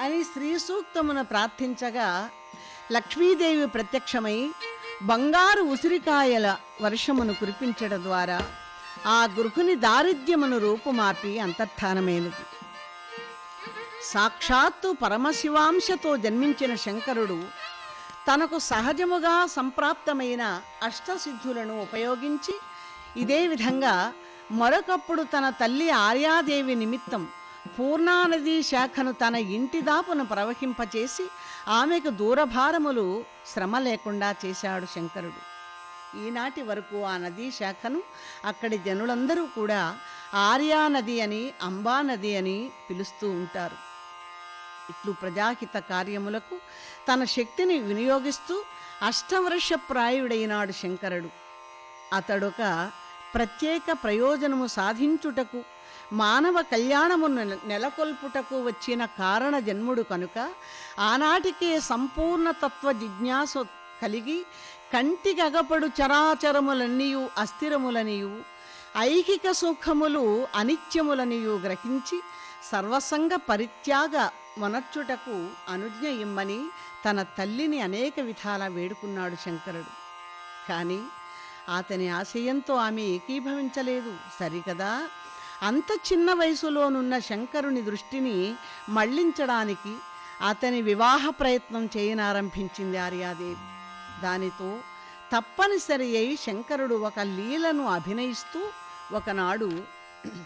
అని శ్రీ సూక్తమును ప్రార్థించగా లక్ష్మీదేవి ప్రత్యక్షమై బంగారు ఉసిరికాయల వర్షమును కురిపించడం ద్వారా ఆ గృహుని దారిద్ర్యమును రూపుమాపి అంతర్ధానమైనది సాక్షాత్తు పరమశివాంశతో జన్మించిన శంకరుడు తనకు సహజముగా సంప్రాప్తమైన అష్టసిద్ధులను ఉపయోగించి ఇదే విధంగా మరొకప్పుడు తన తల్లి ఆర్యాదేవి నిమిత్తం పూర్ణానదీ శాఖను తన ఇంటి దాపును ప్రవహింపచేసి ఆమెకు దూరభారములు శ్రమ లేకుండా చేశాడు శంకరుడు ఈనాటి వరకు ఆ నదీ శాఖను అక్కడి జనులందరూ కూడా ఆర్యా నది అని అంబా నది అని పిలుస్తూ ఉంటారు ఇట్లు ప్రజాహిత కార్యములకు తన శక్తిని వినియోగిస్తూ అష్టవర్షప్రాయుడైనాడు శంకరుడు అతడొక ప్రత్యేక ప్రయోజనము సాధించుటకు మానవ కళ్యాణము నెల- నెలకొల్పుటకు వచ్చిన కారణ జన్ముడు కనుక ఆనాటికే సంపూర్ణ తత్వ జిజ్ఞాస కలిగి కంటికగపడు చరాచరములన్నీయు అస్థిరములనియు ఐహిక సుఖములు అనిత్యములనియు గ్రహించి సర్వసంగ పరిత్యాగ మొనర్చుటకు అనుజ్ఞ ఇమ్మని తన తల్లిని అనేక విధాల వేడుకున్నాడు శంకరుడు కానీ అతని ఆశయంతో ఆమె ఏకీభవించలేదు సరికదా అంత చిన్న వయసులోనున్న శంకరుని దృష్టిని మళ్లించడానికి అతని వివాహ ప్రయత్నం చేయనారంభించింది ఆర్యాదేవి దానితో తప్పనిసరి అయి శంకరుడు ఒక లీలను అభినయిస్తూ ఒకనాడు